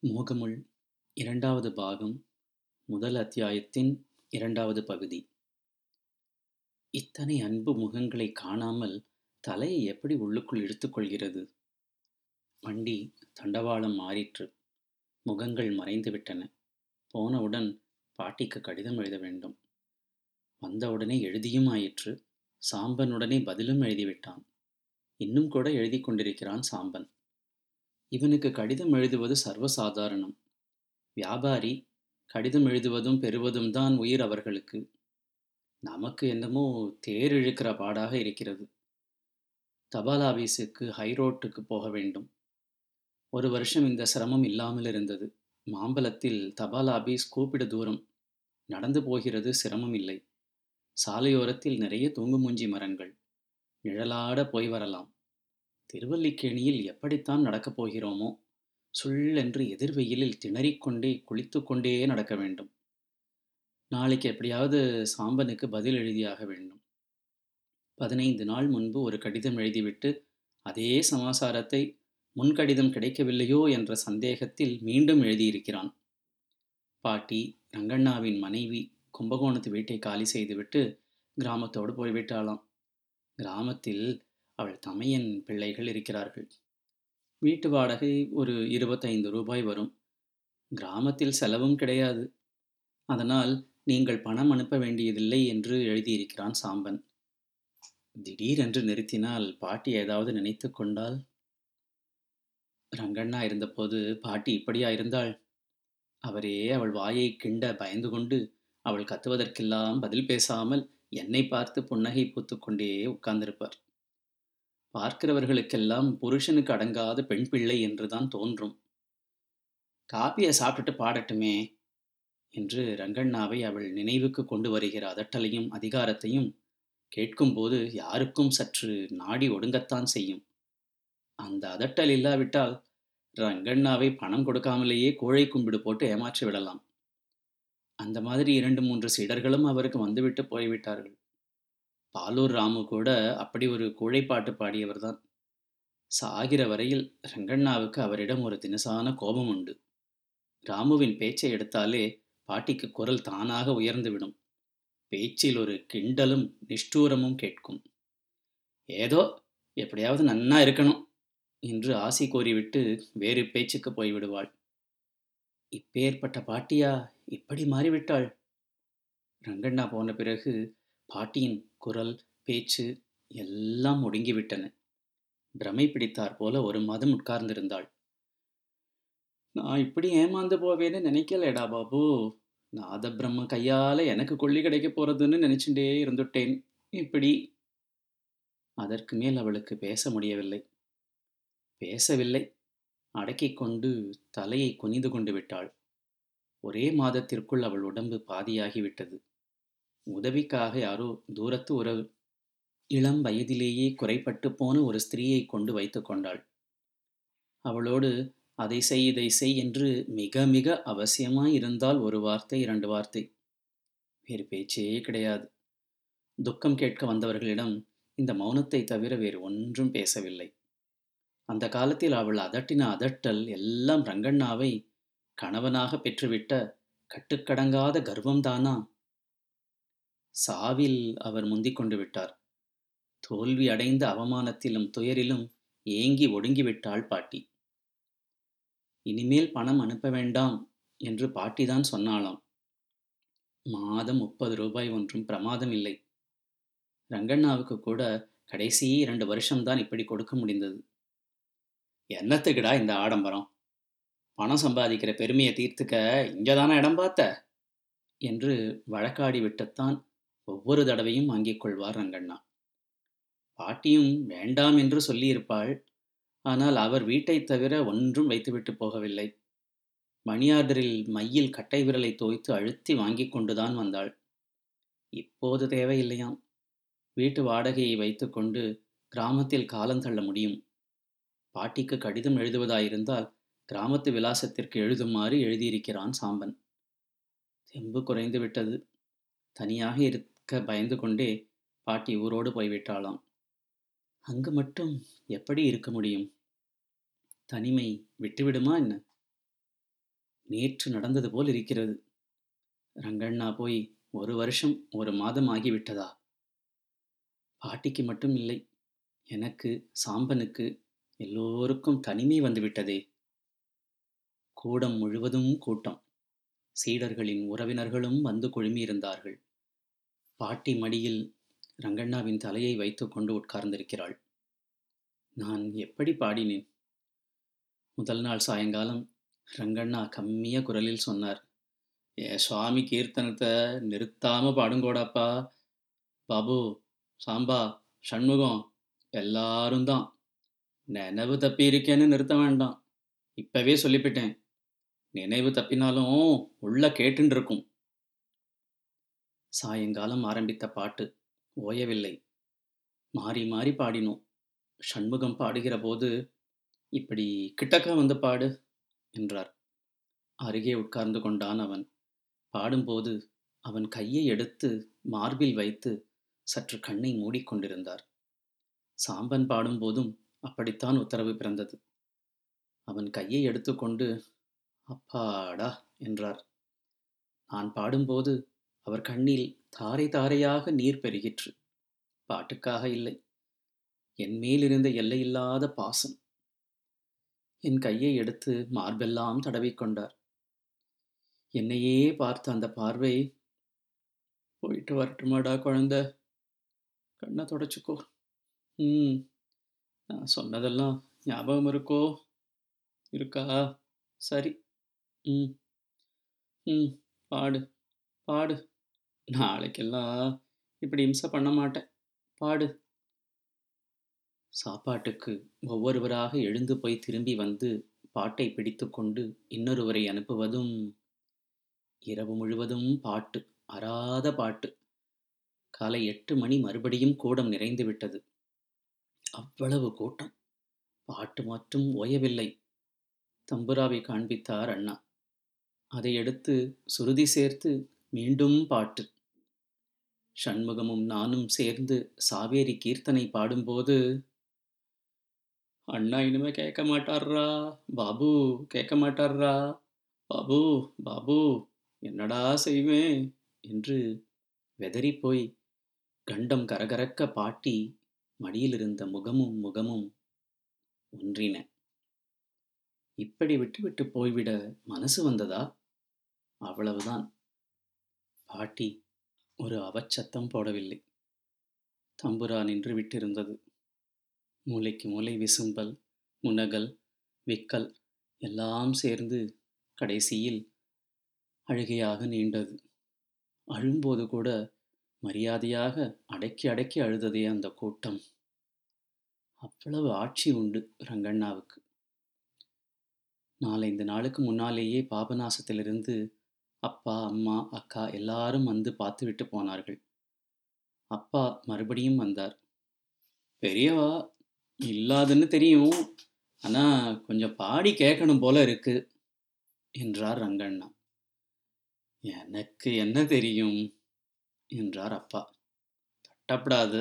மோகமுள் இரண்டாவது பாகம் முதல் அத்தியாயத்தின் இரண்டாவது பகுதி இத்தனை அன்பு முகங்களை காணாமல் தலையை எப்படி உள்ளுக்குள் இழுத்துக்கொள்கிறது வண்டி தண்டவாளம் மாறிற்று முகங்கள் மறைந்துவிட்டன போனவுடன் பாட்டிக்கு கடிதம் எழுத வேண்டும் வந்தவுடனே எழுதியும் ஆயிற்று சாம்பனுடனே பதிலும் எழுதிவிட்டான் இன்னும் கூட எழுதி கொண்டிருக்கிறான் சாம்பன் இவனுக்கு கடிதம் எழுதுவது சர்வசாதாரணம் வியாபாரி கடிதம் எழுதுவதும் பெறுவதும் தான் உயிர் அவர்களுக்கு நமக்கு என்னமோ தேர் இழுக்கிற பாடாக இருக்கிறது தபால் ஆபீஸுக்கு ஹைரோட்டுக்கு போக வேண்டும் ஒரு வருஷம் இந்த சிரமம் இல்லாமல் இருந்தது மாம்பலத்தில் தபால் ஆபீஸ் கூப்பிட தூரம் நடந்து போகிறது சிரமம் இல்லை சாலையோரத்தில் நிறைய தூங்குமூஞ்சி மரங்கள் நிழலாட போய் வரலாம் திருவல்லிக்கேணியில் எப்படித்தான் நடக்கப் போகிறோமோ சுள்ளென்று எதிர்வெயிலில் திணறிக்கொண்டே குளித்து கொண்டே நடக்க வேண்டும் நாளைக்கு எப்படியாவது சாம்பனுக்கு பதில் எழுதியாக வேண்டும் பதினைந்து நாள் முன்பு ஒரு கடிதம் எழுதிவிட்டு அதே சமாசாரத்தை முன்கடிதம் கிடைக்கவில்லையோ என்ற சந்தேகத்தில் மீண்டும் எழுதியிருக்கிறான் பாட்டி ரங்கண்ணாவின் மனைவி கும்பகோணத்து வீட்டை காலி செய்துவிட்டு கிராமத்தோடு போய்விட்டாளாம் கிராமத்தில் அவள் தமையன் பிள்ளைகள் இருக்கிறார்கள் வீட்டு வாடகை ஒரு இருபத்தைந்து ரூபாய் வரும் கிராமத்தில் செலவும் கிடையாது அதனால் நீங்கள் பணம் அனுப்ப வேண்டியதில்லை என்று எழுதியிருக்கிறான் சாம்பன் திடீரென்று நிறுத்தினால் பாட்டி ஏதாவது நினைத்து கொண்டால் ரங்கண்ணா இருந்தபோது பாட்டி இப்படியா இருந்தாள் அவரே அவள் வாயை கிண்ட பயந்து கொண்டு அவள் கத்துவதற்கெல்லாம் பதில் பேசாமல் என்னை பார்த்து புன்னகை பூத்துக்கொண்டே உட்கார்ந்திருப்பார் பார்க்கிறவர்களுக்கெல்லாம் புருஷனுக்கு அடங்காத பெண் பிள்ளை என்றுதான் தோன்றும் காப்பியை சாப்பிட்டுட்டு பாடட்டுமே என்று ரங்கண்ணாவை அவள் நினைவுக்கு கொண்டு வருகிற அதட்டலையும் அதிகாரத்தையும் கேட்கும்போது யாருக்கும் சற்று நாடி ஒடுங்கத்தான் செய்யும் அந்த அதட்டல் இல்லாவிட்டால் ரங்கண்ணாவை பணம் கொடுக்காமலேயே கோழை கும்பிடு போட்டு ஏமாற்றி விடலாம் அந்த மாதிரி இரண்டு மூன்று சீடர்களும் அவருக்கு வந்துவிட்டு போய்விட்டார்கள் பாலூர் ராமு கூட அப்படி ஒரு கூழைப்பாட்டு பாடியவர் தான் சாகிற வரையில் ரங்கண்ணாவுக்கு அவரிடம் ஒரு தினசான கோபம் உண்டு ராமுவின் பேச்சை எடுத்தாலே பாட்டிக்கு குரல் தானாக உயர்ந்துவிடும் பேச்சில் ஒரு கிண்டலும் நிஷ்டூரமும் கேட்கும் ஏதோ எப்படியாவது நன்னா இருக்கணும் என்று ஆசி கோரிவிட்டு வேறு பேச்சுக்கு போய்விடுவாள் இப்பேற்பட்ட பாட்டியா இப்படி மாறிவிட்டாள் ரங்கண்ணா போன பிறகு பாட்டியின் குரல் பேச்சு எல்லாம் ஒடுங்கிவிட்டன பிரமை பிடித்தார் போல ஒரு மாதம் உட்கார்ந்திருந்தாள் நான் இப்படி ஏமாந்து போவேன்னு நினைக்கலடா பாபு நாத பிரம்ம கையால எனக்கு கொள்ளி கிடைக்க போறதுன்னு நினைச்சுட்டே இருந்துட்டேன் இப்படி அதற்கு மேல் அவளுக்கு பேச முடியவில்லை பேசவில்லை அடக்கிக் கொண்டு தலையை குனிந்து கொண்டு விட்டாள் ஒரே மாதத்திற்குள் அவள் உடம்பு பாதியாகிவிட்டது உதவிக்காக யாரோ தூரத்து உறவு இளம் வயதிலேயே குறைப்பட்டு போன ஒரு ஸ்திரீயை கொண்டு வைத்து கொண்டாள் அவளோடு அதை செய் இதை செய் என்று மிக மிக அவசியமாய் இருந்தால் ஒரு வார்த்தை இரண்டு வார்த்தை வேறு பேச்சே கிடையாது துக்கம் கேட்க வந்தவர்களிடம் இந்த மௌனத்தை தவிர வேறு ஒன்றும் பேசவில்லை அந்த காலத்தில் அவள் அதட்டின அதட்டல் எல்லாம் ரங்கண்ணாவை கணவனாக பெற்றுவிட்ட கட்டுக்கடங்காத கர்வம்தானா சாவில் அவர் முந்திக் கொண்டு விட்டார் தோல்வி அடைந்த அவமானத்திலும் துயரிலும் ஏங்கி ஒடுங்கிவிட்டாள் பாட்டி இனிமேல் பணம் அனுப்ப வேண்டாம் என்று பாட்டிதான் சொன்னாளாம் மாதம் முப்பது ரூபாய் ஒன்றும் பிரமாதம் இல்லை ரங்கண்ணாவுக்கு கூட கடைசி இரண்டு வருஷம்தான் இப்படி கொடுக்க முடிந்தது என்னத்துக்குடா இந்த ஆடம்பரம் பணம் சம்பாதிக்கிற பெருமையை தீர்த்துக்க இங்கதானே இடம் பார்த்த என்று வழக்காடி விட்டுத்தான் ஒவ்வொரு தடவையும் வாங்கிக் கொள்வார் ரங்கண்ணா பாட்டியும் வேண்டாம் என்று சொல்லியிருப்பாள் ஆனால் அவர் வீட்டைத் தவிர ஒன்றும் வைத்துவிட்டு போகவில்லை மணியார்டரில் மையில் கட்டை விரலை தோய்த்து அழுத்தி வாங்கி கொண்டுதான் வந்தாள் இப்போது தேவையில்லையாம் வீட்டு வாடகையை வைத்துக்கொண்டு கிராமத்தில் காலம் தள்ள முடியும் பாட்டிக்கு கடிதம் எழுதுவதாயிருந்தால் கிராமத்து விலாசத்திற்கு எழுதுமாறு எழுதியிருக்கிறான் சாம்பன் தெம்பு குறைந்து விட்டது தனியாக இருக்க பயந்து கொண்டே பாட்டி ஊரோடு போய்விட்டாளாம் அங்கு மட்டும் எப்படி இருக்க முடியும் தனிமை விட்டுவிடுமா என்ன நேற்று நடந்தது போல் இருக்கிறது ரங்கண்ணா போய் ஒரு வருஷம் ஒரு மாதம் ஆகிவிட்டதா பாட்டிக்கு மட்டும் இல்லை எனக்கு சாம்பனுக்கு எல்லோருக்கும் தனிமை வந்துவிட்டதே கூடம் முழுவதும் கூட்டம் சீடர்களின் உறவினர்களும் வந்து குழுமியிருந்தார்கள் பாட்டி மடியில் ரங்கண்ணாவின் தலையை வைத்துக்கொண்டு உட்கார்ந்திருக்கிறாள் நான் எப்படி பாடினேன் முதல் நாள் சாயங்காலம் ரங்கண்ணா கம்மிய குரலில் சொன்னார் ஏ சுவாமி கீர்த்தனத்தை நிறுத்தாம பாடுங்கோடாப்பா பாபு சாம்பா சண்முகம் எல்லாரும் தான் நினைவு தப்பி இருக்கேன்னு நிறுத்த வேண்டாம் இப்பவே சொல்லிவிட்டேன் நினைவு தப்பினாலும் உள்ள கேட்டுன்னு இருக்கும் சாயங்காலம் ஆரம்பித்த பாட்டு ஓயவில்லை மாறி மாறி பாடினோம் சண்முகம் பாடுகிற போது இப்படி கிட்டக்க வந்து பாடு என்றார் அருகே உட்கார்ந்து கொண்டான் அவன் பாடும்போது அவன் கையை எடுத்து மார்பில் வைத்து சற்று கண்ணை மூடிக்கொண்டிருந்தார் சாம்பன் பாடும்போதும் அப்படித்தான் உத்தரவு பிறந்தது அவன் கையை எடுத்துக்கொண்டு அப்பாடா என்றார் நான் பாடும்போது அவர் கண்ணில் தாரை தாரையாக நீர் பெருகிற்று பாட்டுக்காக இல்லை என் மேலிருந்த எல்லையில்லாத பாசம் என் கையை எடுத்து மார்பெல்லாம் தடவிக்கொண்டார் என்னையே பார்த்த அந்த பார்வை போயிட்டு வரட்டுமாடா குழந்த கண்ணை தொடச்சிக்கோ ம் நான் சொன்னதெல்லாம் ஞாபகம் இருக்கோ இருக்கா சரி ம் ம் பாடு பாடு நாளைக்கெல்லாம் இப்படி இம்சை பண்ண மாட்டேன் பாடு சாப்பாட்டுக்கு ஒவ்வொருவராக எழுந்து போய் திரும்பி வந்து பாட்டை பிடித்துக்கொண்டு இன்னொருவரை அனுப்புவதும் இரவு முழுவதும் பாட்டு அறாத பாட்டு காலை எட்டு மணி மறுபடியும் கூடம் நிறைந்து விட்டது அவ்வளவு கூட்டம் பாட்டு மட்டும் ஓயவில்லை தம்புராவை காண்பித்தார் அண்ணா அதை எடுத்து சுருதி சேர்த்து மீண்டும் பாட்டு சண்முகமும் நானும் சேர்ந்து சாவேரி கீர்த்தனை பாடும்போது அண்ணா இனிமே கேட்க மாட்டார்ரா பாபு கேட்க மாட்டார்ரா பாபு பாபு என்னடா செய்வேன் என்று வெதறி போய் கண்டம் கரகரக்க பாட்டி மடியில் இருந்த முகமும் முகமும் ஒன்றின இப்படி விட்டுவிட்டு போய்விட மனசு வந்ததா அவ்வளவுதான் பாட்டி ஒரு அவச்சத்தம் போடவில்லை தம்புரா நின்று விட்டிருந்தது மூளைக்கு மூளை விசும்பல் முனகல் விக்கல் எல்லாம் சேர்ந்து கடைசியில் அழுகையாக நீண்டது அழும்போது கூட மரியாதையாக அடக்கி அடக்கி அழுததே அந்த கூட்டம் அவ்வளவு ஆட்சி உண்டு ரங்கண்ணாவுக்கு நாலைந்து நாளுக்கு முன்னாலேயே பாபநாசத்திலிருந்து அப்பா அம்மா அக்கா எல்லாரும் வந்து பார்த்து விட்டு போனார்கள் அப்பா மறுபடியும் வந்தார் பெரியவா இல்லாதுன்னு தெரியும் ஆனா கொஞ்சம் பாடி கேட்கணும் போல இருக்கு என்றார் ரங்கண்ணா எனக்கு என்ன தெரியும் என்றார் அப்பா தட்டப்படாது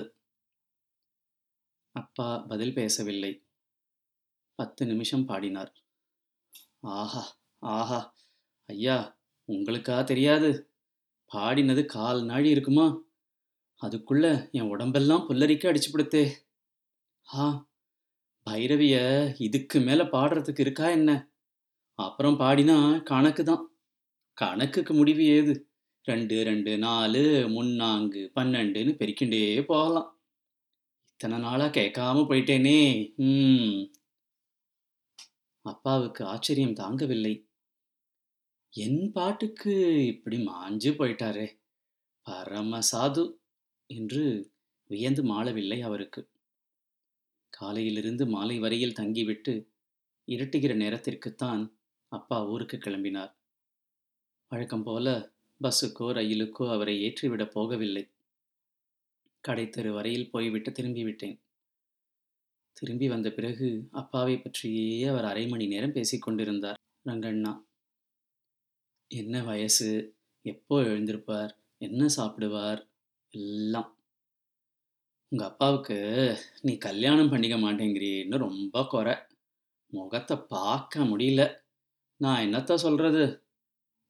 அப்பா பதில் பேசவில்லை பத்து நிமிஷம் பாடினார் ஆஹா ஆஹா ஐயா உங்களுக்கா தெரியாது பாடினது கால் நாழி இருக்குமா அதுக்குள்ள என் உடம்பெல்லாம் புல்லரிக்க அடிச்சு படுத்தே ஆ பைரவிய இதுக்கு மேல பாடுறதுக்கு இருக்கா என்ன அப்புறம் பாடினா கணக்கு தான் கணக்குக்கு முடிவு ஏது ரெண்டு ரெண்டு நாலு முன்னாங்கு பன்னெண்டுன்னு பெருக்கிண்டே போகலாம் இத்தனை நாளா கேட்காம போயிட்டேனே ம் அப்பாவுக்கு ஆச்சரியம் தாங்கவில்லை என் பாட்டுக்கு இப்படி மாஞ்சு போயிட்டாரே பரம சாது என்று வியந்து மாளவில்லை அவருக்கு காலையிலிருந்து மாலை வரையில் தங்கிவிட்டு இருட்டுகிற நேரத்திற்குத்தான் அப்பா ஊருக்கு கிளம்பினார் வழக்கம் போல பஸ்ஸுக்கோ ரயிலுக்கோ அவரை ஏற்றிவிடப் போகவில்லை கடைத்தெரு வரையில் போய்விட்டு திரும்பிவிட்டேன் திரும்பி வந்த பிறகு அப்பாவை பற்றியே அவர் அரை மணி நேரம் பேசிக்கொண்டிருந்தார் ரங்கண்ணா என்ன வயசு எப்போ எழுந்திருப்பார் என்ன சாப்பிடுவார் எல்லாம் உங்க அப்பாவுக்கு நீ கல்யாணம் பண்ணிக்க மாட்டேங்கிறீன்னு ரொம்ப குறை முகத்தை பார்க்க முடியல நான் என்னத்த சொல்றது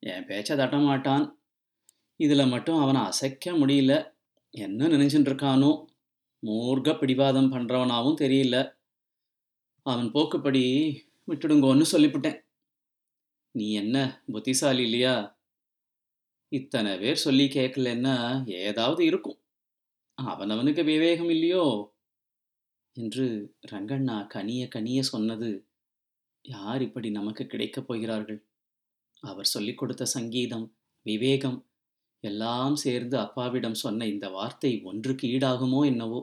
என் பேச்சை தட்ட மாட்டான் இதில் மட்டும் அவனை அசைக்க முடியல என்ன நினைச்சுட்டு இருக்கானோ மூர்க்க பிடிவாதம் பண்ணுறவனாவும் தெரியல அவன் போக்குப்படி விட்டுடுங்கோன்னு சொல்லிவிட்டேன் நீ என்ன புத்திசாலி இல்லையா இத்தனை பேர் சொல்லி கேட்கலன்னா ஏதாவது இருக்கும் அவனவனுக்கு விவேகம் இல்லையோ என்று ரங்கண்ணா கனிய கனிய சொன்னது யார் இப்படி நமக்கு கிடைக்கப் போகிறார்கள் அவர் சொல்லிக் கொடுத்த சங்கீதம் விவேகம் எல்லாம் சேர்ந்து அப்பாவிடம் சொன்ன இந்த வார்த்தை ஒன்றுக்கு ஈடாகுமோ என்னவோ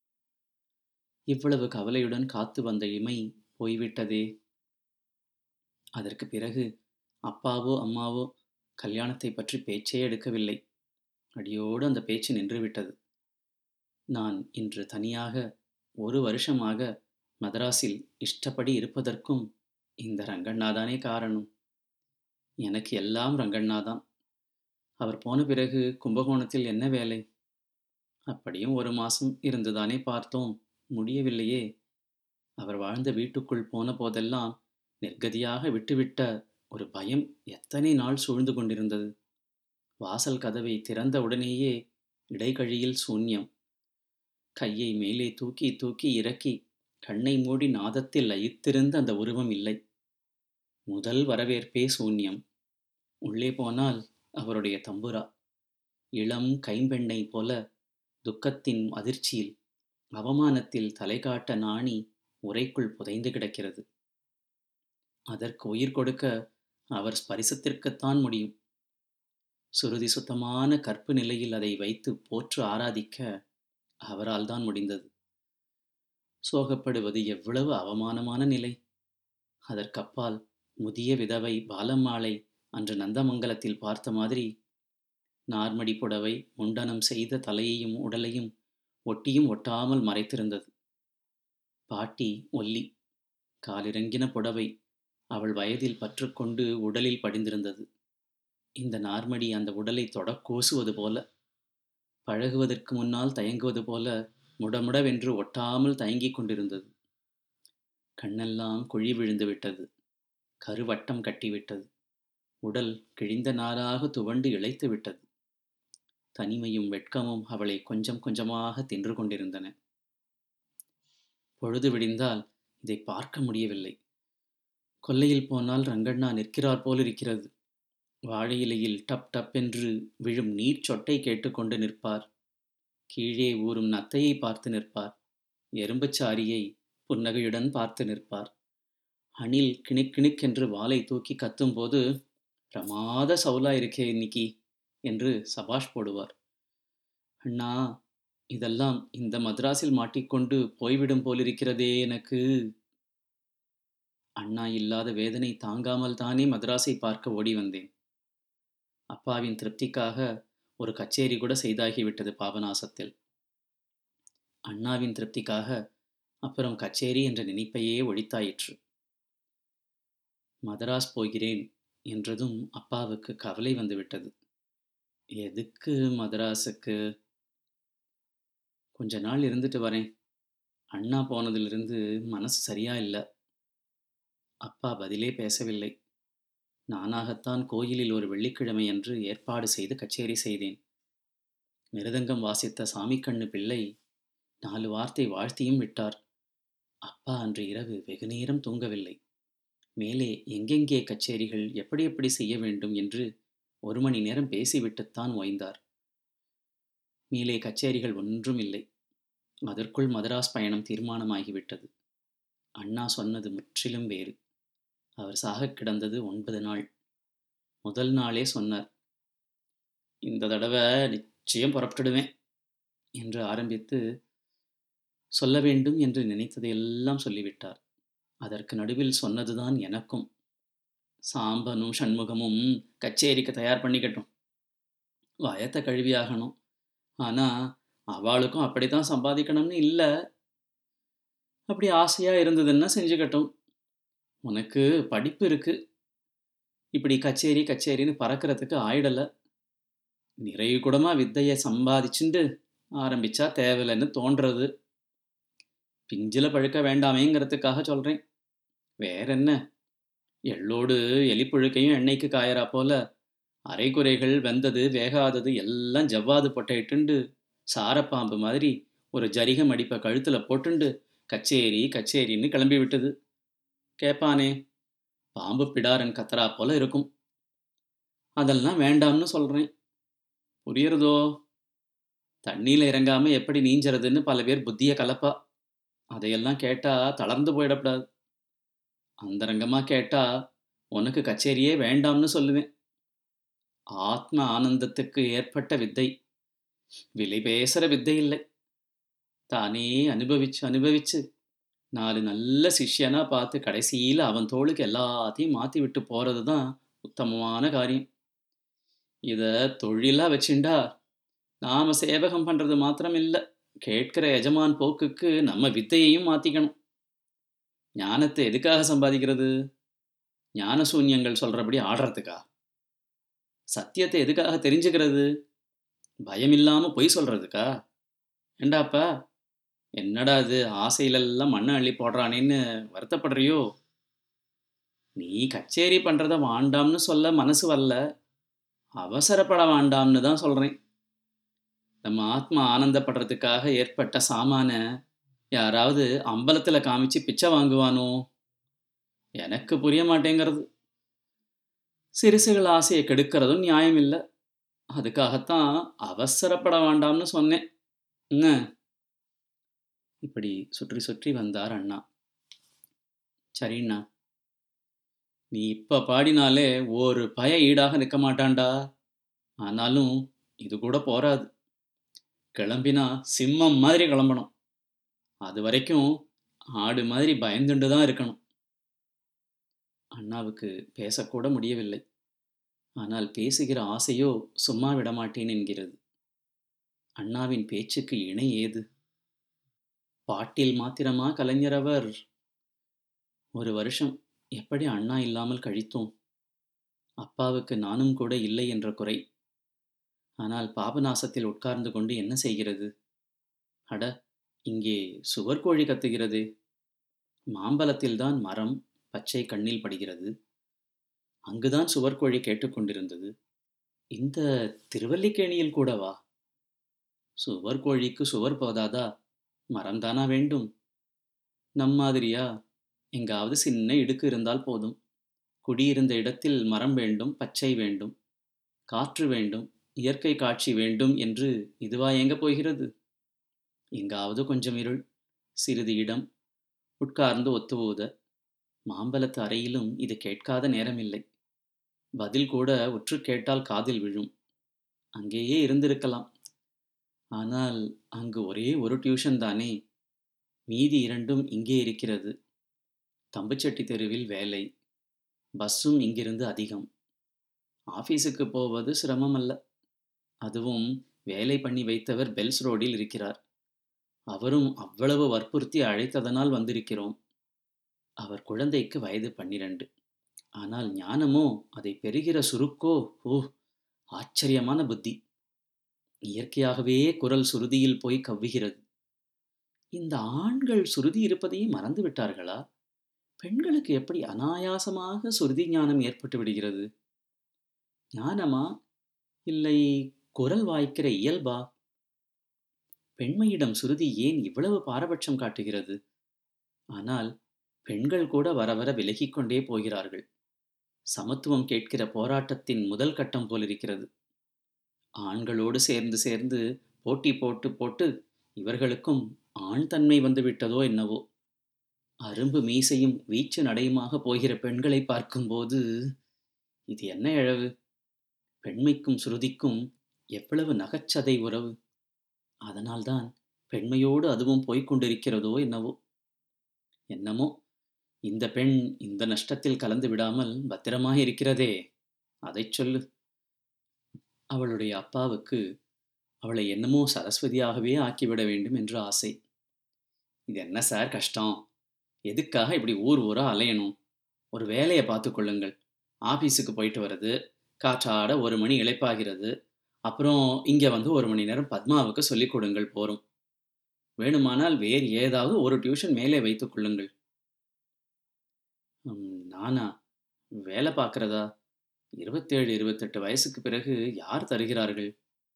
இவ்வளவு கவலையுடன் காத்து வந்த இமை போய்விட்டதே அதற்கு பிறகு அப்பாவோ அம்மாவோ கல்யாணத்தை பற்றி பேச்சே எடுக்கவில்லை அடியோடு அந்த பேச்சு நின்றுவிட்டது நான் இன்று தனியாக ஒரு வருஷமாக மதராஸில் இஷ்டப்படி இருப்பதற்கும் இந்த ரங்கண்ணாதானே காரணம் எனக்கு எல்லாம் ரங்கண்ணாதான் அவர் போன பிறகு கும்பகோணத்தில் என்ன வேலை அப்படியும் ஒரு மாசம் இருந்துதானே பார்த்தோம் முடியவில்லையே அவர் வாழ்ந்த வீட்டுக்குள் போன போதெல்லாம் நிர்கதியாக விட்டுவிட்ட ஒரு பயம் எத்தனை நாள் சூழ்ந்து கொண்டிருந்தது வாசல் கதவை திறந்த உடனேயே இடைக்கழியில் சூன்யம் கையை மேலே தூக்கி தூக்கி இறக்கி கண்ணை மூடி நாதத்தில் லயித்திருந்த அந்த உருவம் இல்லை முதல் வரவேற்பே சூன்யம் உள்ளே போனால் அவருடைய தம்புரா இளம் கைம்பெண்ணை போல துக்கத்தின் அதிர்ச்சியில் அவமானத்தில் தலை காட்ட நாணி உரைக்குள் புதைந்து கிடக்கிறது அதற்கு உயிர் கொடுக்க அவர் ஸ்பரிசத்திற்குத்தான் முடியும் சுருதி சுத்தமான கற்பு நிலையில் அதை வைத்து போற்று ஆராதிக்க அவரால் தான் முடிந்தது சோகப்படுவது எவ்வளவு அவமானமான நிலை அதற்கப்பால் முதிய விதவை பாலம்மாளை அன்று நந்தமங்கலத்தில் பார்த்த மாதிரி நார்மடி புடவை முண்டனம் செய்த தலையையும் உடலையும் ஒட்டியும் ஒட்டாமல் மறைத்திருந்தது பாட்டி ஒல்லி காலிறங்கின புடவை அவள் வயதில் பற்றுக்கொண்டு உடலில் படிந்திருந்தது இந்த நார்மடி அந்த உடலை தொட கூசுவது போல பழகுவதற்கு முன்னால் தயங்குவது போல முடமுடவென்று ஒட்டாமல் தயங்கிக் கொண்டிருந்தது கண்ணெல்லாம் குழி விழுந்து விட்டது கருவட்டம் கட்டிவிட்டது உடல் கிழிந்த நாராக துவண்டு இழைத்து விட்டது தனிமையும் வெட்கமும் அவளை கொஞ்சம் கொஞ்சமாக தின்று கொண்டிருந்தன பொழுது விடிந்தால் இதை பார்க்க முடியவில்லை கொல்லையில் போனால் ரங்கண்ணா நிற்கிறார் போலிருக்கிறது வாழை இலையில் டப் டப் என்று விழும் நீர் சொட்டை கேட்டுக்கொண்டு நிற்பார் கீழே ஊறும் நத்தையை பார்த்து நிற்பார் எறும்புச்சாரியை புன்னகையுடன் பார்த்து நிற்பார் அணில் கிணிக் கிணிக்கென்று வாளை தூக்கி கத்தும்போது பிரமாத சவுலா இருக்கே இன்னைக்கு என்று சபாஷ் போடுவார் அண்ணா இதெல்லாம் இந்த மദ്രാஸில் மாட்டிக்கொண்டு போய்விடும் போலிருக்கிறதே எனக்கு அண்ணா இல்லாத வேதனை தாங்காமல் தானே மദ്രാஸை பார்க்க ஓடி வந்தேன் அப்பாவின் திருப்திக்காக ஒரு கச்சேரி கூட செய்தாகிவிட்டது பாபநாசத்தில் அண்ணாவின் திருப்திக்காக அப்புறம் கச்சேரி என்ற நினைப்பையே ஒழித்தாயிற்று மதராஸ் போகிறேன் என்றதும் அப்பாவுக்கு கவலை வந்துவிட்டது எதுக்கு மதராஸுக்கு கொஞ்ச நாள் இருந்துட்டு வரேன் அண்ணா போனதிலிருந்து மனசு சரியா இல்லை அப்பா பதிலே பேசவில்லை நானாகத்தான் கோயிலில் ஒரு வெள்ளிக்கிழமை அன்று ஏற்பாடு செய்து கச்சேரி செய்தேன் மிருதங்கம் வாசித்த சாமிக்கண்ணு பிள்ளை நாலு வார்த்தை வாழ்த்தியும் விட்டார் அப்பா அன்று இரவு வெகுநேரம் தூங்கவில்லை மேலே எங்கெங்கே கச்சேரிகள் எப்படி எப்படி செய்ய வேண்டும் என்று ஒரு மணி நேரம் பேசிவிட்டுத்தான் ஓய்ந்தார் மேலே கச்சேரிகள் ஒன்றும் இல்லை அதற்குள் மதராஸ் பயணம் தீர்மானமாகிவிட்டது அண்ணா சொன்னது முற்றிலும் வேறு அவர் சாகக் கிடந்தது ஒன்பது நாள் முதல் நாளே சொன்னார் இந்த தடவை நிச்சயம் புறப்பட்டுடுவேன் என்று ஆரம்பித்து சொல்ல வேண்டும் என்று நினைத்ததையெல்லாம் சொல்லிவிட்டார் அதற்கு நடுவில் சொன்னதுதான் எனக்கும் சாம்பனும் சண்முகமும் கச்சேரிக்கு தயார் பண்ணிக்கட்டும் வயத்தை கழுவியாகணும் ஆனால் அவளுக்கும் அப்படித்தான் சம்பாதிக்கணும்னு இல்லை அப்படி ஆசையாக இருந்ததுன்னா செஞ்சுக்கட்டும் உனக்கு படிப்பு இருக்கு இப்படி கச்சேரி கச்சேரின்னு பறக்கிறதுக்கு ஆயிடலை நிறைவு கூடமாக வித்தையை சம்பாதிச்சுண்டு ஆரம்பிச்சா தேவையில்லைன்னு தோன்றது பிஞ்சில் பழுக்க வேண்டாமேங்கிறதுக்காக சொல்கிறேன் வேற என்ன எள்ளோடு எலிப்புழுக்கையும் எண்ணெய்க்கு காயறா போல அரைகுறைகள் வெந்தது வேகாதது எல்லாம் ஜவ்வாது பொட்டையிட்டுண்டு சாரப்பாம்பு மாதிரி ஒரு ஜரிகம் அடிப்பை கழுத்தில் போட்டுண்டு கச்சேரி கச்சேரின்னு கிளம்பி விட்டது கேட்பானே பாம்பு பிடாரன் கத்தரா போல இருக்கும் அதெல்லாம் வேண்டாம்னு சொல்கிறேன் புரியுறதோ தண்ணியில் இறங்காமல் எப்படி நீஞ்சறதுன்னு பல பேர் புத்தியை கலப்பா அதையெல்லாம் கேட்டால் தளர்ந்து போயிடக்கூடாது அந்தரங்கமாக கேட்டால் உனக்கு கச்சேரியே வேண்டாம்னு சொல்லுவேன் ஆத்ம ஆனந்தத்துக்கு ஏற்பட்ட வித்தை விலை பேசுகிற வித்தை இல்லை தானே அனுபவிச்சு அனுபவிச்சு நாலு நல்ல சிஷ்யனா பார்த்து கடைசியில் அவன் தோளுக்கு எல்லாத்தையும் மாற்றி விட்டு போகிறது தான் உத்தமமான காரியம் இதை தொழிலாக வச்சுண்டா நாம் சேவகம் பண்ணுறது மாத்திரம் இல்லை கேட்கிற எஜமான் போக்குக்கு நம்ம வித்தையையும் மாற்றிக்கணும் ஞானத்தை எதுக்காக சம்பாதிக்கிறது ஞான சூன்யங்கள் சொல்கிறபடி ஆடுறதுக்கா சத்தியத்தை எதுக்காக தெரிஞ்சுக்கிறது பயம் இல்லாமல் பொய் சொல்கிறதுக்கா ஏண்டாப்பா என்னடா இது ஆசையிலெல்லாம் மண்ணை அள்ளி போடுறானேன்னு வருத்தப்படுறியோ நீ கச்சேரி பண்ணுறத வாண்டாம்னு சொல்ல மனசு வரல அவசரப்பட வேண்டாம்னு தான் சொல்கிறேன் நம்ம ஆத்மா ஆனந்தப்படுறதுக்காக ஏற்பட்ட சாமான யாராவது அம்பலத்தில் காமிச்சு பிச்சை வாங்குவானோ எனக்கு புரிய மாட்டேங்கிறது சிறுசுகள் ஆசையை கெடுக்கிறதும் நியாயம் இல்லை அதுக்காகத்தான் அவசரப்பட வேண்டாம்னு சொன்னேன் என்ன இப்படி சுற்றி சுற்றி வந்தார் அண்ணா சரிண்ணா நீ இப்போ பாடினாலே ஒரு பய ஈடாக நிற்க மாட்டான்டா ஆனாலும் இது கூட போராது கிளம்பினா சிம்மம் மாதிரி கிளம்பணும் அது வரைக்கும் ஆடு மாதிரி பயந்துண்டு தான் இருக்கணும் அண்ணாவுக்கு பேசக்கூட முடியவில்லை ஆனால் பேசுகிற ஆசையோ சும்மா விடமாட்டேன் என்கிறது அண்ணாவின் பேச்சுக்கு இணை ஏது பாட்டில் மாத்திரமா கலைஞரவர் ஒரு வருஷம் எப்படி அண்ணா இல்லாமல் கழித்தோம் அப்பாவுக்கு நானும் கூட இல்லை என்ற குறை ஆனால் பாபநாசத்தில் உட்கார்ந்து கொண்டு என்ன செய்கிறது அட இங்கே சுவர்கோழி கத்துகிறது மாம்பலத்தில்தான் மரம் பச்சை கண்ணில் படுகிறது அங்குதான் சுவர்கோழி கேட்டுக்கொண்டிருந்தது இந்த திருவல்லிக்கேணியில் கூடவா சுவர்கோழிக்கு சுவர் போதாதா மரம்தானா வேண்டும் நம் மாதிரியா எங்காவது சின்ன இடுக்கு இருந்தால் போதும் குடியிருந்த இடத்தில் மரம் வேண்டும் பச்சை வேண்டும் காற்று வேண்டும் இயற்கை காட்சி வேண்டும் என்று இதுவா எங்க போகிறது எங்காவது கொஞ்சம் இருள் சிறிது இடம் உட்கார்ந்து ஒத்துவோத மாம்பலத்து அறையிலும் இது கேட்காத நேரமில்லை பதில் கூட உற்று கேட்டால் காதில் விழும் அங்கேயே இருந்திருக்கலாம் ஆனால் அங்கு ஒரே ஒரு டியூஷன் தானே மீதி இரண்டும் இங்கே இருக்கிறது தம்புச்செட்டி தெருவில் வேலை பஸ்ஸும் இங்கிருந்து அதிகம் ஆஃபீஸுக்கு போவது சிரமம் அல்ல அதுவும் வேலை பண்ணி வைத்தவர் பெல்ஸ் ரோடில் இருக்கிறார் அவரும் அவ்வளவு வற்புறுத்தி அழைத்ததனால் வந்திருக்கிறோம் அவர் குழந்தைக்கு வயது பன்னிரண்டு ஆனால் ஞானமோ அதை பெறுகிற சுருக்கோ ஓ ஆச்சரியமான புத்தி இயற்கையாகவே குரல் சுருதியில் போய் கவ்வுகிறது இந்த ஆண்கள் சுருதி இருப்பதையே மறந்து விட்டார்களா பெண்களுக்கு எப்படி அனாயாசமாக சுருதி ஞானம் ஏற்பட்டு விடுகிறது ஞானமா இல்லை குரல் வாய்க்கிற இயல்பா பெண்மையிடம் சுருதி ஏன் இவ்வளவு பாரபட்சம் காட்டுகிறது ஆனால் பெண்கள் கூட வர வர விலகிக் கொண்டே போகிறார்கள் சமத்துவம் கேட்கிற போராட்டத்தின் முதல் கட்டம் போலிருக்கிறது ஆண்களோடு சேர்ந்து சேர்ந்து போட்டி போட்டு போட்டு இவர்களுக்கும் ஆண் தன்மை வந்து விட்டதோ என்னவோ அரும்பு மீசையும் வீச்சு நடையுமாக போகிற பெண்களை பார்க்கும்போது இது என்ன இழவு பெண்மைக்கும் சுருதிக்கும் எவ்வளவு நகைச்சதை உறவு அதனால்தான் பெண்மையோடு அதுவும் போய்க் கொண்டிருக்கிறதோ என்னவோ என்னமோ இந்த பெண் இந்த நஷ்டத்தில் கலந்து விடாமல் பத்திரமாக இருக்கிறதே அதைச் சொல்லு அவளுடைய அப்பாவுக்கு அவளை என்னமோ சரஸ்வதியாகவே ஆக்கிவிட வேண்டும் என்று ஆசை இது என்ன சார் கஷ்டம் எதுக்காக இப்படி ஊர் ஊராக அலையணும் ஒரு வேலையை பார்த்து கொள்ளுங்கள் ஆஃபீஸுக்கு போயிட்டு வர்றது காற்றாட ஒரு மணி இழைப்பாகிறது அப்புறம் இங்கே வந்து ஒரு மணி நேரம் பத்மாவுக்கு சொல்லிக் கொடுங்கள் போரும் வேணுமானால் வேறு ஏதாவது ஒரு டியூஷன் மேலே வைத்துக் கொள்ளுங்கள் நானா வேலை பார்க்குறதா இருபத்தேழு இருபத்தெட்டு வயசுக்கு பிறகு யார் தருகிறார்கள்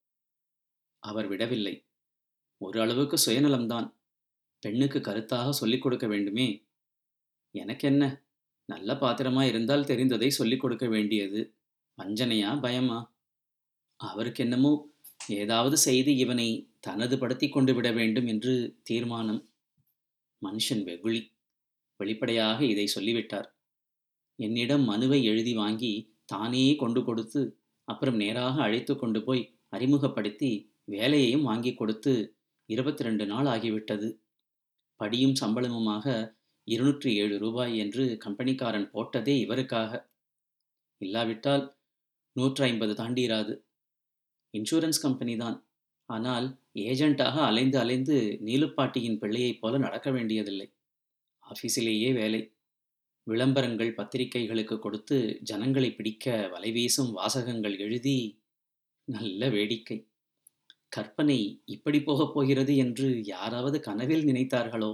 அவர் விடவில்லை ஒரு அளவுக்கு சுயநலம்தான் பெண்ணுக்கு கருத்தாக சொல்லிக் கொடுக்க வேண்டுமே எனக்கென்ன நல்ல பாத்திரமா இருந்தால் தெரிந்ததை சொல்லிக் கொடுக்க வேண்டியது வஞ்சனையா பயமா அவருக்கு என்னமோ ஏதாவது செய்து இவனை தனது படுத்தி கொண்டு விட வேண்டும் என்று தீர்மானம் மனுஷன் வெகுளி வெளிப்படையாக இதை சொல்லிவிட்டார் என்னிடம் மனுவை எழுதி வாங்கி தானே கொண்டு கொடுத்து அப்புறம் நேராக அழைத்து கொண்டு போய் அறிமுகப்படுத்தி வேலையையும் வாங்கி கொடுத்து இருபத்தி ரெண்டு நாள் ஆகிவிட்டது படியும் சம்பளமுமாக இருநூற்றி ஏழு ரூபாய் என்று கம்பெனிக்காரன் போட்டதே இவருக்காக இல்லாவிட்டால் நூற்றி ஐம்பது தாண்டிராது இன்சூரன்ஸ் கம்பெனி தான் ஆனால் ஏஜெண்டாக அலைந்து அலைந்து நீலுப்பாட்டியின் பிள்ளையைப் போல நடக்க வேண்டியதில்லை ஆஃபீஸிலேயே வேலை விளம்பரங்கள் பத்திரிகைகளுக்கு கொடுத்து ஜனங்களை பிடிக்க வலைவீசும் வாசகங்கள் எழுதி நல்ல வேடிக்கை கற்பனை இப்படி போகப் போகிறது என்று யாராவது கனவில் நினைத்தார்களோ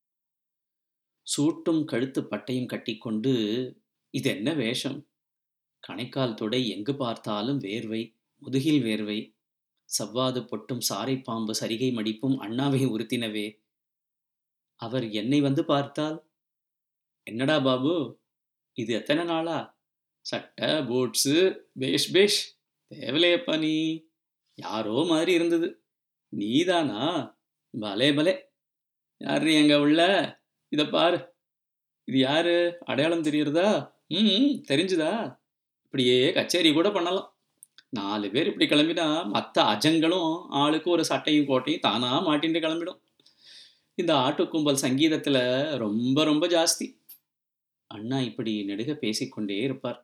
சூட்டும் கழுத்து பட்டையும் கட்டிக்கொண்டு இது என்ன வேஷம் கணைக்கால் தொடை எங்கு பார்த்தாலும் வேர்வை முதுகில் வேர்வை சவ்வாது பொட்டும் சாரை பாம்பு சரிகை மடிப்பும் அண்ணாவை உறுத்தினவே அவர் என்னை வந்து பார்த்தால் என்னடா பாபு இது எத்தனை நாளா சட்டை பூட்ஸு பேஷ் பேஷ் தேவலையப்பா நீ யாரோ மாதிரி இருந்தது நீதானா பலே பலே யாரு எங்க உள்ள இதை பாரு இது யாரு அடையாளம் தெரியறதா ம் தெரிஞ்சுதா இப்படியே கச்சேரி கூட பண்ணலாம் நாலு பேர் இப்படி கிளம்பினா மற்ற அஜங்களும் ஆளுக்கு ஒரு சட்டையும் கோட்டையும் தானா மாட்டின்னு கிளம்பிடும் இந்த ஆட்டு கும்பல் சங்கீதத்தில் ரொம்ப ரொம்ப ஜாஸ்தி அண்ணா இப்படி நெடுக பேசிக்கொண்டே இருப்பார்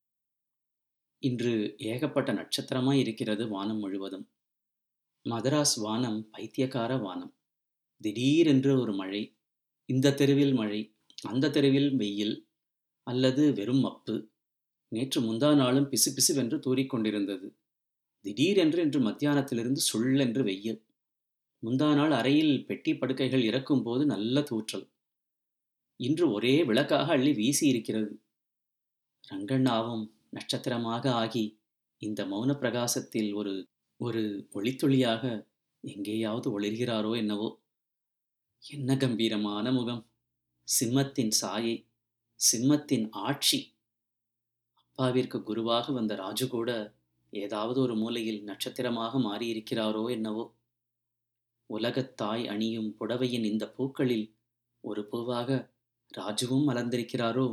இன்று ஏகப்பட்ட நட்சத்திரமாய் இருக்கிறது வானம் முழுவதும் மதராஸ் வானம் பைத்தியக்கார வானம் திடீரென்று ஒரு மழை இந்த தெருவில் மழை அந்த தெருவில் வெயில் அல்லது வெறும் மப்பு நேற்று முந்தா நாளும் பிசு பிசுவென்று தூறிக்கொண்டிருந்தது திடீரென்று இன்று மத்தியானத்திலிருந்து சுள்ளென்று வெயில் முந்தா நாள் அறையில் பெட்டி படுக்கைகள் இறக்கும் போது நல்ல தூற்றல் இன்று ஒரே விளக்காக அள்ளி வீசி இருக்கிறது ரங்கண்ணாவும் நட்சத்திரமாக ஆகி இந்த மௌன பிரகாசத்தில் ஒரு ஒரு ஒளித்துளியாக எங்கேயாவது ஒளிர்கிறாரோ என்னவோ என்ன கம்பீரமான முகம் சிம்மத்தின் சாயை சிம்மத்தின் ஆட்சி அப்பாவிற்கு குருவாக வந்த ராஜு கூட ஏதாவது ஒரு மூலையில் நட்சத்திரமாக மாறியிருக்கிறாரோ என்னவோ உலகத்தாய் அணியும் புடவையின் இந்த பூக்களில் ஒரு பூவாக ராஜுவும் மலர்ந்திருக்கிறாரோ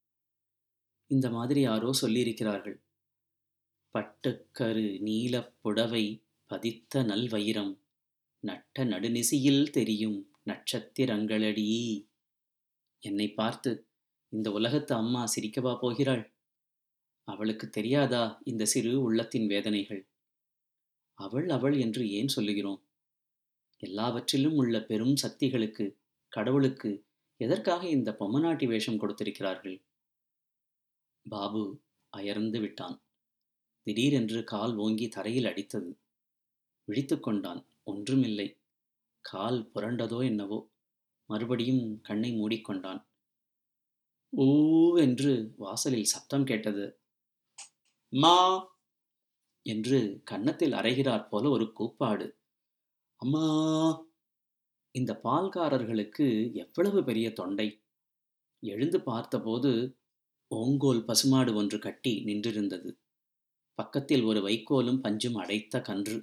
இந்த மாதிரி யாரோ சொல்லியிருக்கிறார்கள் பட்டுக்கரு நீலப் புடவை பதித்த நல்வயிரம் நட்ட நடுநிசியில் தெரியும் நட்சத்திரங்களடி என்னை பார்த்து இந்த உலகத்து அம்மா சிரிக்கவா போகிறாள் அவளுக்கு தெரியாதா இந்த சிறு உள்ளத்தின் வேதனைகள் அவள் அவள் என்று ஏன் சொல்லுகிறோம் எல்லாவற்றிலும் உள்ள பெரும் சக்திகளுக்கு கடவுளுக்கு எதற்காக இந்த பொம்மநாட்டி வேஷம் கொடுத்திருக்கிறார்கள் பாபு அயர்ந்து விட்டான் திடீரென்று கால் ஓங்கி தரையில் அடித்தது விழித்து கொண்டான் ஒன்றுமில்லை கால் புரண்டதோ என்னவோ மறுபடியும் கண்ணை மூடிக்கொண்டான் ஊ என்று வாசலில் சப்தம் கேட்டது மா என்று கன்னத்தில் அரைகிறாற் போல ஒரு கூப்பாடு அம்மா இந்த பால்காரர்களுக்கு எவ்வளவு பெரிய தொண்டை எழுந்து பார்த்தபோது ஓங்கோல் பசுமாடு ஒன்று கட்டி நின்றிருந்தது பக்கத்தில் ஒரு வைக்கோலும் பஞ்சும் அடைத்த கன்று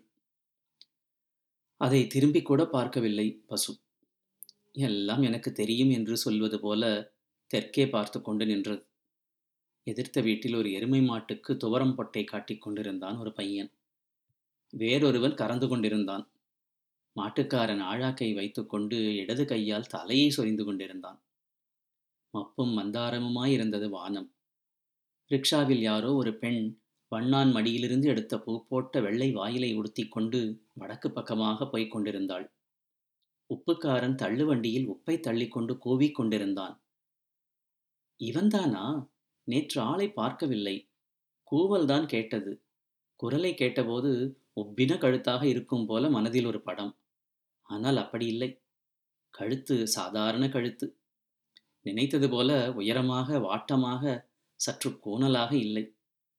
அதை திரும்பி கூட பார்க்கவில்லை பசு எல்லாம் எனக்கு தெரியும் என்று சொல்வது போல தெற்கே பார்த்து கொண்டு நின்றது எதிர்த்த வீட்டில் ஒரு எருமை மாட்டுக்கு துவரம் பொட்டை காட்டிக் கொண்டிருந்தான் ஒரு பையன் வேறொருவன் கறந்து கொண்டிருந்தான் மாட்டுக்காரன் ஆழாக்கை வைத்துக்கொண்டு இடது கையால் தலையை சொரிந்து கொண்டிருந்தான் மப்பும் மந்தாரமுமாயிருந்தது வானம் ரிக்ஷாவில் யாரோ ஒரு பெண் வண்ணான் மடியிலிருந்து எடுத்த பூ போட்ட வெள்ளை வாயிலை உடுத்திக்கொண்டு வடக்கு பக்கமாக போய்க் கொண்டிருந்தாள் உப்புக்காரன் தள்ளு வண்டியில் உப்பை தள்ளிக்கொண்டு கூவிக் கொண்டிருந்தான் இவன்தானா நேற்று ஆளை பார்க்கவில்லை கூவல்தான் கேட்டது குரலை கேட்டபோது ஒப்பின கழுத்தாக இருக்கும் போல மனதில் ஒரு படம் ஆனால் அப்படி இல்லை கழுத்து சாதாரண கழுத்து நினைத்தது போல உயரமாக வாட்டமாக சற்று கோணலாக இல்லை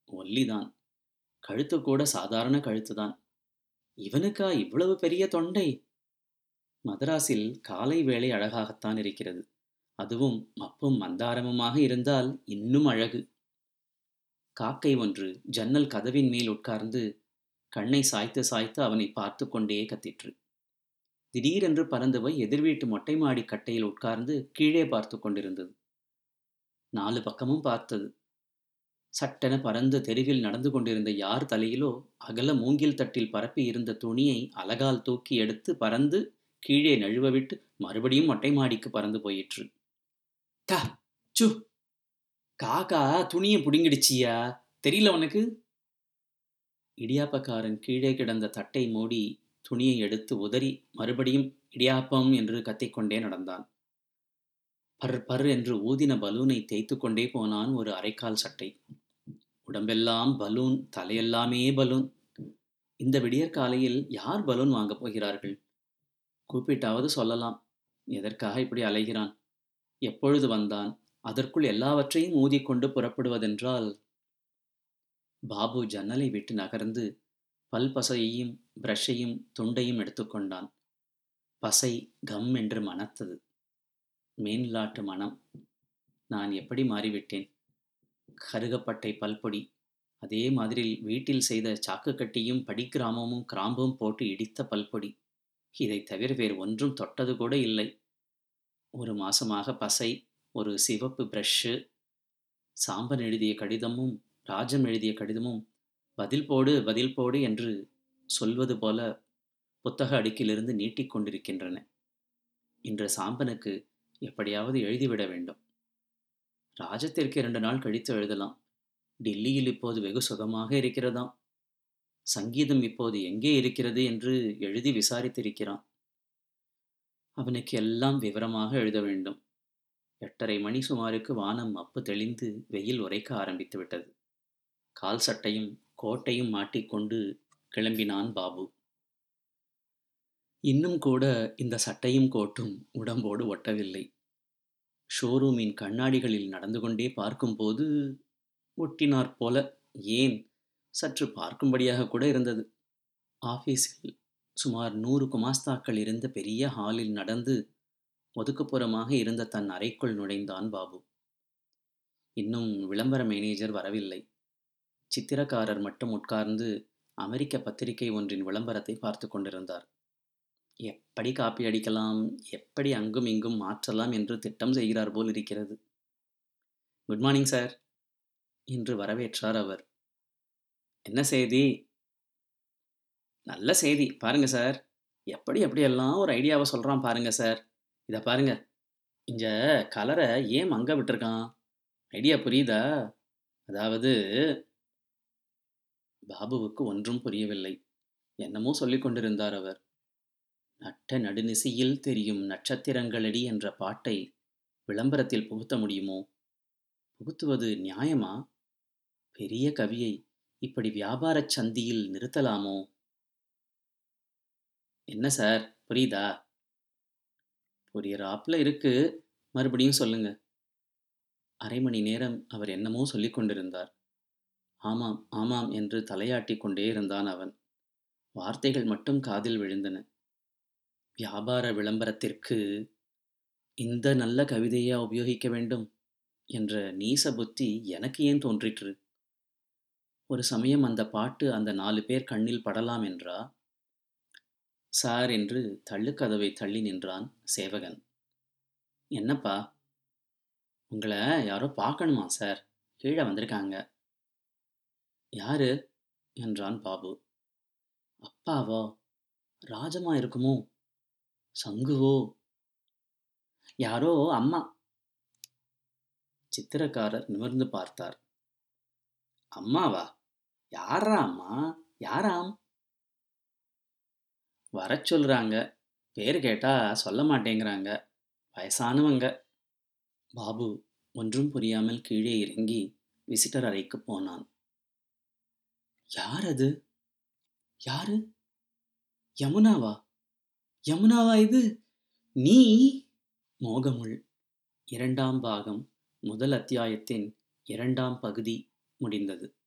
ஒல்லிதான் கழுத்து கூட சாதாரண கழுத்துதான் இவனுக்கா இவ்வளவு பெரிய தொண்டை மதராஸில் காலை வேளை அழகாகத்தான் இருக்கிறது அதுவும் மப்பும் மந்தாரமுமாக இருந்தால் இன்னும் அழகு காக்கை ஒன்று ஜன்னல் கதவின் மேல் உட்கார்ந்து கண்ணை சாய்த்து சாய்த்து அவனை பார்த்து கொண்டே கத்திற்று திடீரென்று பறந்து போய் எதிர் வீட்டு மொட்டை மாடி கட்டையில் உட்கார்ந்து கீழே பார்த்து கொண்டிருந்தது நாலு பக்கமும் பார்த்தது சட்டென பறந்து தெருவில் நடந்து கொண்டிருந்த யார் தலையிலோ அகல மூங்கில் தட்டில் பரப்பி இருந்த துணியை அலகால் தூக்கி எடுத்து பறந்து கீழே நழுவ விட்டு மறுபடியும் மொட்டை மாடிக்கு பறந்து போயிற்று கா சு காக்கா துணியை புடுங்கிடுச்சியா தெரியல உனக்கு இடியாப்பக்காரன் கீழே கிடந்த தட்டை மூடி துணியை எடுத்து உதறி மறுபடியும் இடியாப்பம் என்று கத்திக்கொண்டே நடந்தான் பர் பர் என்று ஊதின பலூனை தேய்த்து கொண்டே போனான் ஒரு அரைக்கால் சட்டை உடம்பெல்லாம் பலூன் தலையெல்லாமே பலூன் இந்த விடியற்காலையில் யார் பலூன் வாங்கப் போகிறார்கள் கூப்பிட்டாவது சொல்லலாம் எதற்காக இப்படி அலைகிறான் எப்பொழுது வந்தான் அதற்குள் எல்லாவற்றையும் ஊதிக்கொண்டு புறப்படுவதென்றால் பாபு ஜன்னலை விட்டு நகர்ந்து பல் பசையையும் பிரஷையும் துண்டையும் எடுத்துக்கொண்டான் பசை கம் என்று மணத்தது மேன்லாட்டு மனம் நான் எப்படி மாறிவிட்டேன் கருகப்பட்டை பல்பொடி அதே மாதிரி வீட்டில் செய்த சாக்கு கட்டியும் படிக்கிராமமும் கிராம்பும் போட்டு இடித்த பல்பொடி இதை தவிர வேறு ஒன்றும் தொட்டது கூட இல்லை ஒரு மாசமாக பசை ஒரு சிவப்பு பிரஷ்ஷு சாம்பன் எழுதிய கடிதமும் ராஜம் எழுதிய கடிதமும் பதில் போடு பதில் போடு என்று சொல்வது போல புத்தக அடுக்கிலிருந்து நீட்டிக்கொண்டிருக்கின்றன இன்று சாம்பனுக்கு எப்படியாவது எழுதிவிட வேண்டும் ராஜத்திற்கு இரண்டு நாள் கழித்து எழுதலாம் டில்லியில் இப்போது வெகு சுகமாக இருக்கிறதாம் சங்கீதம் இப்போது எங்கே இருக்கிறது என்று எழுதி விசாரித்திருக்கிறான் அவனுக்கு எல்லாம் விவரமாக எழுத வேண்டும் எட்டரை மணி சுமாருக்கு வானம் அப்பு தெளிந்து வெயில் உரைக்க ஆரம்பித்து விட்டது கால் சட்டையும் கோட்டையும் மாட்டிக்கொண்டு கிளம்பினான் பாபு இன்னும் கூட இந்த சட்டையும் கோட்டும் உடம்போடு ஒட்டவில்லை ஷோரூமின் கண்ணாடிகளில் நடந்து கொண்டே பார்க்கும்போது ஒட்டினாற் போல ஏன் சற்று பார்க்கும்படியாக கூட இருந்தது ஆஃபீஸில் சுமார் நூறு குமாஸ்தாக்கள் இருந்த பெரிய ஹாலில் நடந்து ஒதுக்குப்புறமாக இருந்த தன் அறைக்குள் நுழைந்தான் பாபு இன்னும் விளம்பர மேனேஜர் வரவில்லை சித்திரக்காரர் மட்டும் உட்கார்ந்து அமெரிக்க பத்திரிகை ஒன்றின் விளம்பரத்தை பார்த்து கொண்டிருந்தார் எப்படி காப்பி அடிக்கலாம் எப்படி அங்கும் இங்கும் மாற்றலாம் என்று திட்டம் செய்கிறார் போல் இருக்கிறது குட் மார்னிங் சார் என்று வரவேற்றார் அவர் என்ன செய்தி நல்ல செய்தி பாருங்க சார் எப்படி எப்படியெல்லாம் ஒரு ஐடியாவை சொல்கிறான் பாருங்க சார் இதை பாருங்க இந்த கலரை ஏன் மங்க விட்டுருக்கான் ஐடியா புரியுதா அதாவது பாபுவுக்கு ஒன்றும் புரியவில்லை என்னமோ சொல்லிக் கொண்டிருந்தார் அவர் நட்ட நடுநிசையில் தெரியும் நட்சத்திரங்களடி என்ற பாட்டை விளம்பரத்தில் புகுத்த முடியுமோ புகுத்துவது நியாயமா பெரிய கவியை இப்படி வியாபாரச் சந்தியில் நிறுத்தலாமோ என்ன சார் புரியுதா புரியறாப்புல இருக்கு மறுபடியும் சொல்லுங்க அரை மணி நேரம் அவர் என்னமோ சொல்லிக் கொண்டிருந்தார் ஆமாம் ஆமாம் என்று தலையாட்டி கொண்டே இருந்தான் அவன் வார்த்தைகள் மட்டும் காதில் விழுந்தன வியாபார விளம்பரத்திற்கு இந்த நல்ல கவிதையா உபயோகிக்க வேண்டும் என்ற நீச புத்தி எனக்கு ஏன் தோன்றிற்று ஒரு சமயம் அந்த பாட்டு அந்த நாலு பேர் கண்ணில் படலாம் என்றா சார் என்று தள்ளுக்கதவை தள்ளி நின்றான் சேவகன் என்னப்பா உங்களை யாரோ பார்க்கணுமா சார் கீழே வந்திருக்காங்க யாரு என்றான் பாபு அப்பாவோ ராஜமா இருக்குமோ சங்குவோ யாரோ அம்மா சித்திரக்காரர் நிமிர்ந்து பார்த்தார் அம்மாவா யாரா அம்மா யாராம் வர சொல்றாங்க பேர் கேட்டா சொல்ல மாட்டேங்கிறாங்க வயசானவங்க பாபு ஒன்றும் புரியாமல் கீழே இறங்கி விசிட்டர் அறைக்கு போனான் யார் அது யாரு யமுனாவா யமுனாவா இது நீ மோகமுள் இரண்டாம் பாகம் முதல் அத்தியாயத்தின் இரண்டாம் பகுதி முடிந்தது